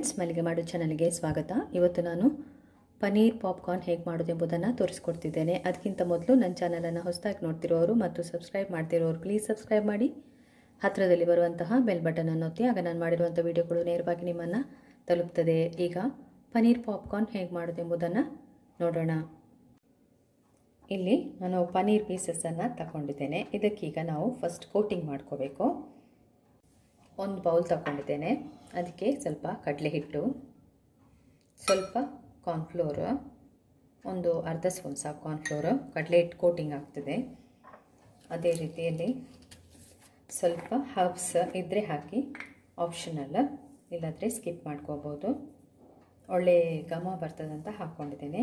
friends ಮಲ್ಲಿಗೆ ಮಾಡು ಚಾನಲ್ಗೆ ಸ್ವಾಗತ ಇವತ್ತು ನಾನು ಪನೀರ್ ಪಾಪ್ಕಾರ್ನ್ ಹೇಗೆ ಮಾಡೋದು ಎಂಬುದನ್ನು ತೋರಿಸ್ಕೊಡ್ತಿದ್ದೇನೆ ಅದಕ್ಕಿಂತ ಮೊದಲು ನನ್ನ ಚಾನಲನ್ನು ಹೊಸದಾಗಿ ನೋಡ್ತಿರೋರು ಮತ್ತು ಸಬ್ಸ್ಕ್ರೈಬ್ ಮಾಡ್ತಿರೋರು ಪ್ಲೀಸ್ ಸಬ್ಸ್ಕ್ರೈಬ್ ಮಾಡಿ ಹತ್ತಿರದಲ್ಲಿ ಬರುವಂತಹ ಬೆಲ್ ಬಟನನ್ನು ಒತ್ತಿ ಆಗ ನಾನು ಮಾಡಿರುವಂಥ ವಿಡಿಯೋಗಳು ನೇರವಾಗಿ ನಿಮ್ಮನ್ನು ತಲುಪ್ತದೆ ಈಗ ಪನೀರ್ ಪಾಪ್ಕಾರ್ನ್ ಹೇಗೆ ಮಾಡೋದು ಎಂಬುದನ್ನು ನೋಡೋಣ ಇಲ್ಲಿ ನಾನು ಪನೀರ್ ಪೀಸಸನ್ನು ತಗೊಂಡಿದ್ದೇನೆ ಇದಕ್ಕೀಗ ನಾವು ಫಸ್ಟ್ ಕೋಟಿಂಗ್ ಮಾಡ್ಕೋಬೇಕು ಒಂದು ಬೌಲ್ ತಗೊಂಡಿದ್ದೇನೆ ಅದಕ್ಕೆ ಸ್ವಲ್ಪ ಕಡಲೆ ಹಿಟ್ಟು ಸ್ವಲ್ಪ ಕಾರ್ನ್ಫ್ಲೋರ್ ಒಂದು ಅರ್ಧ ಸ್ಪೂನ್ ಸಾಕು ಕಾರ್ನ್ಫ್ಲೋರ್ ಕಡಲೆ ಹಿಟ್ಟು ಕೋಟಿಂಗ್ ಆಗ್ತದೆ ಅದೇ ರೀತಿಯಲ್ಲಿ ಸ್ವಲ್ಪ ಹರ್ಬ್ಸ್ ಇದ್ದರೆ ಹಾಕಿ ಆಪ್ಷನಲ್ ಇಲ್ಲಾಂದರೆ ಸ್ಕಿಪ್ ಮಾಡ್ಕೋಬೋದು ಒಳ್ಳೆ ಘಮ ಬರ್ತದಂತ ಹಾಕ್ಕೊಂಡಿದ್ದೇನೆ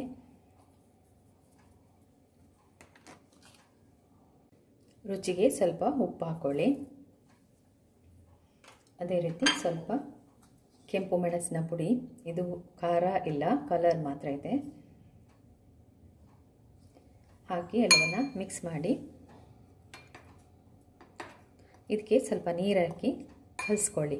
ರುಚಿಗೆ ಸ್ವಲ್ಪ ಉಪ್ಪು ಹಾಕ್ಕೊಳ್ಳಿ ಅದೇ ರೀತಿ ಸ್ವಲ್ಪ ಕೆಂಪು ಮೆಣಸಿನ ಪುಡಿ ಇದು ಖಾರ ಇಲ್ಲ ಕಲರ್ ಮಾತ್ರ ಇದೆ ಹಾಕಿ ಎಲ್ಲವನ್ನು ಮಿಕ್ಸ್ ಮಾಡಿ ಇದಕ್ಕೆ ಸ್ವಲ್ಪ ನೀರು ಹಾಕಿ ಕಲಿಸ್ಕೊಳ್ಳಿ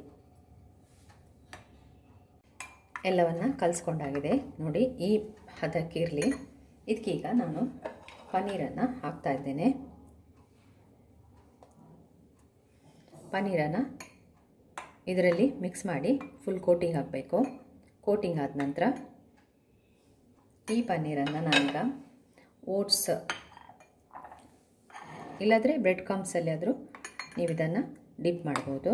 ಎಲ್ಲವನ್ನು ಕಲಿಸ್ಕೊಂಡಾಗಿದೆ ನೋಡಿ ಈ ಹದಕ್ಕಿರಲಿ ಇದಕ್ಕೀಗ ನಾನು ಪನ್ನೀರನ್ನು ಹಾಕ್ತಾ ಇದ್ದೇನೆ ಪನ್ನೀರನ್ನು ಇದರಲ್ಲಿ ಮಿಕ್ಸ್ ಮಾಡಿ ಫುಲ್ ಕೋಟಿಂಗ್ ಹಾಕಬೇಕು ಕೋಟಿಂಗ್ ಆದ ನಂತರ ಈ ಪನ್ನೀರನ್ನು ನಾನೀಗ ಓಟ್ಸ್ ಇಲ್ಲಾಂದರೆ ಬ್ರೆಡ್ ಕಾಮ್ಸಲ್ಲಿ ಆದರೂ ನೀವು ಇದನ್ನು ಡಿಪ್ ಮಾಡ್ಬೋದು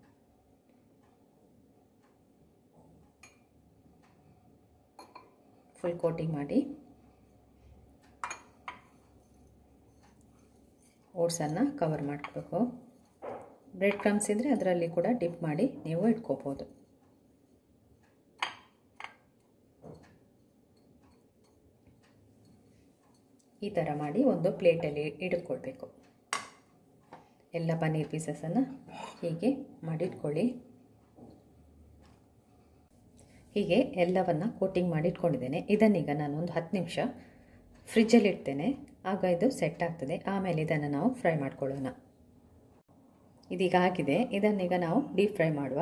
ಫುಲ್ ಕೋಟಿಂಗ್ ಮಾಡಿ ಓಟ್ಸನ್ನು ಕವರ್ ಮಾಡಬೇಕು ಬ್ರೆಡ್ ಕ್ರಮ್ಸ್ ಇದ್ದರೆ ಅದರಲ್ಲಿ ಕೂಡ ಡಿಪ್ ಮಾಡಿ ನೀವು ಇಟ್ಕೋಬೋದು ಈ ಥರ ಮಾಡಿ ಒಂದು ಪ್ಲೇಟಲ್ಲಿ ಇಟ್ಕೊಳ್ಬೇಕು ಎಲ್ಲ ಪನ್ನೀರ್ ಪೀಸಸನ್ನು ಹೀಗೆ ಮಾಡಿಟ್ಕೊಳ್ಳಿ ಹೀಗೆ ಎಲ್ಲವನ್ನು ಕೋಟಿಂಗ್ ಮಾಡಿ ಇಟ್ಕೊಂಡಿದ್ದೇನೆ ಇದನ್ನೀಗ ನಾನು ಒಂದು ಹತ್ತು ನಿಮಿಷ ಫ್ರಿಜ್ಜಲ್ಲಿ ಇಡ್ತೇನೆ ಆಗ ಇದು ಸೆಟ್ ಆಗ್ತದೆ ಆಮೇಲೆ ಇದನ್ನು ನಾವು ಫ್ರೈ ಮಾಡ್ಕೊಳ್ಳೋಣ ಇದೀಗ ಆಗಿದೆ ಇದನ್ನೀಗ ನಾವು ಡೀಪ್ ಫ್ರೈ ಮಾಡುವ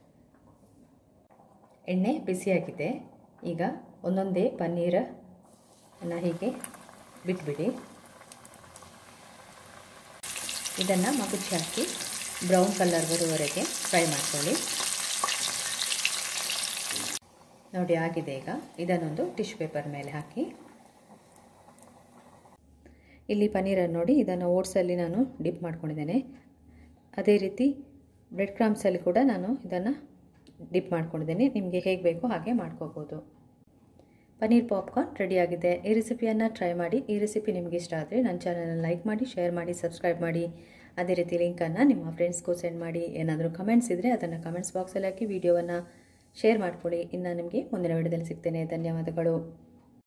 ಎಣ್ಣೆ ಬಿಸಿಯಾಗಿದೆ ಈಗ ಒಂದೊಂದೇ ಪನ್ನೀರನ್ನು ಹೀಗೆ ಬಿಟ್ಬಿಡಿ ಇದನ್ನು ಮಗುಚಿ ಹಾಕಿ ಬ್ರೌನ್ ಕಲರ್ ಬರುವವರೆಗೆ ಫ್ರೈ ಮಾಡ್ಕೊಳ್ಳಿ ನೋಡಿ ಆಗಿದೆ ಈಗ ಇದನ್ನೊಂದು ಟಿಶ್ಯೂ ಪೇಪರ್ ಮೇಲೆ ಹಾಕಿ ಇಲ್ಲಿ ಪನ್ನೀರನ್ನು ನೋಡಿ ಇದನ್ನು ಓಟ್ಸಲ್ಲಿ ನಾನು ಡಿಪ್ ಮಾಡ್ಕೊಂಡಿದ್ದೇನೆ ಅದೇ ರೀತಿ ಬ್ರೆಡ್ ಕ್ರಾಮ್ಸಲ್ಲಿ ಕೂಡ ನಾನು ಇದನ್ನು ಡಿಪ್ ಮಾಡ್ಕೊಂಡಿದ್ದೀನಿ ನಿಮಗೆ ಹೇಗೆ ಬೇಕೋ ಹಾಗೆ ಮಾಡ್ಕೋಬೋದು ಪನ್ನೀರ್ ಪಾಪ್ಕಾರ್ನ್ ರೆಡಿಯಾಗಿದೆ ಈ ರೆಸಿಪಿಯನ್ನು ಟ್ರೈ ಮಾಡಿ ಈ ರೆಸಿಪಿ ನಿಮಗೆ ಇಷ್ಟ ಆದರೆ ನನ್ನ ಚಾನಲನ್ನು ಲೈಕ್ ಮಾಡಿ ಶೇರ್ ಮಾಡಿ ಸಬ್ಸ್ಕ್ರೈಬ್ ಮಾಡಿ ಅದೇ ರೀತಿ ಲಿಂಕನ್ನು ನಿಮ್ಮ ಫ್ರೆಂಡ್ಸ್ಗೂ ಸೆಂಡ್ ಮಾಡಿ ಏನಾದರೂ ಕಮೆಂಟ್ಸ್ ಇದ್ದರೆ ಅದನ್ನು ಕಮೆಂಟ್ಸ್ ಬಾಕ್ಸಲ್ಲಿ ಹಾಕಿ ವಿಡಿಯೋವನ್ನು ಶೇರ್ ಮಾಡ್ಕೊಳ್ಳಿ ಇನ್ನು ನಿಮಗೆ ಮುಂದಿನ ವಿಡಿಯೋದಲ್ಲಿ ಸಿಗ್ತೇನೆ ಧನ್ಯವಾದಗಳು